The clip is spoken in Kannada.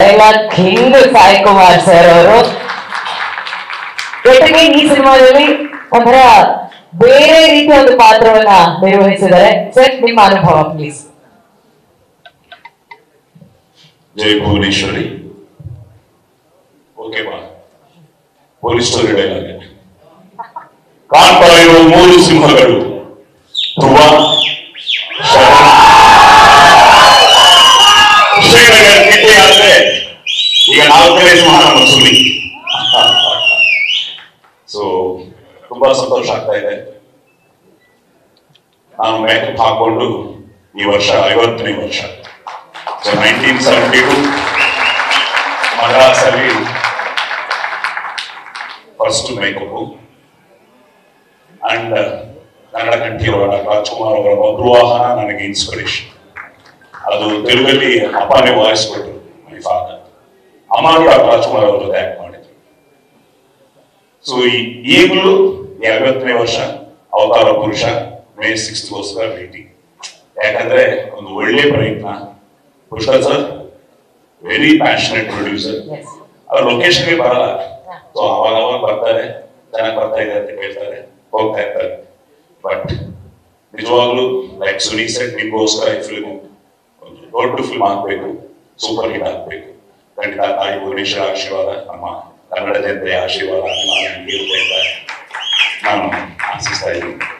dialogue king Sai Kumar sir ಅವರು ಜೊತೆಗೆ ಈ ಸಿನಿಮಾದಲ್ಲಿ ಒಂಥರ ಬೇರೆ ರೀತಿಯ ಒಂದು ಪಾತ್ರವನ್ನ ನಿರ್ವಹಿಸಿದ್ದಾರೆ ಸರ್ ನಿಮ್ಮ ಅನುಭವ ಪ್ಲೀಸ್ ಜೈ ಭುವನೇಶ್ವರಿ ಓಕೆ ಬಾ ಪೊಲೀಸ್ ಸ್ಟೋರಿ ಡೈಲಾಗ್ ಕಾಣ್ತಾ ಇರುವ ಮೂರು ಸಿಂಹಗಳು ಧ್ರುವ ಶರಣ್, ಶ್ರೀನಗರ್ ಕಿಟ್ಟೆ ಆದ್ರೆ ಈಗ ನಾಲ್ಕನೇ ಸಿಂಹ ನಮ್ಮ ಸುನಿ ಸೊ ತುಂಬಾ ಸಂತೋಷ ಆಗ್ತಾ ಇದೆ ನಾನು ಮೇಕಪ್ ಹಾಕೊಂಡು ಈ ವರ್ಷ ಐವತ್ತನೇ ವರ್ಷ ಸೊ ನೈನ್ಟೀನ್ ಸೆವೆಂಟಿ ಟು ಮದ್ರಾಸಲ್ಲಿ ಫಸ್ಟ್ ಮೇಕಪ್ ಅಂಡ್ ಕನ್ನಡ ಕಂಠಿಯವರ ರಾಜ್ಕುಮಾರ್ ಅವರ ಮಧುವಾಹನ ನನಗೆ ಇನ್ಸ್ಪಿರೇಷನ್ ಅದು ತೆಲುಗಲ್ಲಿ ಅಪ್ಪನೇ ವಾಯ್ಸ್ ಕೊಟ್ಟರು ಮೈ ಫಾದರ್ ಅಮ್ಮ ಕೂಡ ರಾಜ್ಕುಮಾರ್ ಅವರ ಜೊತೆ ಆಕ್ಟ್ ಮಾಡಿದ್ರು ಸೊ ಈಗಲೂ ಈ ಐವತ್ತನೇ ವರ್ಷ ಅವತಾರ ಪುರುಷ ಮೇ ಸಿಕ್ಸ್ತ್ಗೋಸ್ಕರ ವೇಟಿಂಗ್ ಯಾಕಂದ್ರೆ ಒಂದು ಒಳ್ಳೆ ಪ್ರಯತ್ನ Pushkar sir very passionate producer ಎಸ್ ಅವ್ರ ಲೊಕೇಶನ್ಗೆ ಬರಲ್ಲ ಸೊ ಅವಾಗ ಅವಾಗ ಬರ್ತಾರೆ ಚೆನ್ನಾಗಿ ಬರ್ತಾ ಇದೆ ಅಂತ ಕೇಳ್ತಾರೆ ಹೋಗ್ತಾ ಇರ್ತಾರೆ ಬಟ್ ನಿಜವಾಗ್ಲೂ ಲೈಕ್ ಸುನಿ ಸೆಟ್ ನಿಮ್ಗೋಸ್ಕರ ಈ ಫಿಲ್ಮ್ ಒಂದು ದೊಡ್ಡ ಫಿಲ್ಮ್ ಆಗ್ಬೇಕು ಸೂಪರ್ ಹಿಟ್ ಆಗ್ಬೇಕು ಖಂಡಿತ ತಾಯಿ ಭುವನೇಶ್ವರ ಆಶೀರ್ವಾದ ನಮ್ಮ ಕನ್ನಡ ಜನತೆಯ ಆಶೀರ್ವಾದ ಅಭಿಮಾನ ನಿಮ್ಗೆ ಇರುತ್ತೆ ಅಂತ ನಾನು ಆಶಿಸ್ತಾ ಇದ್ದೀನಿ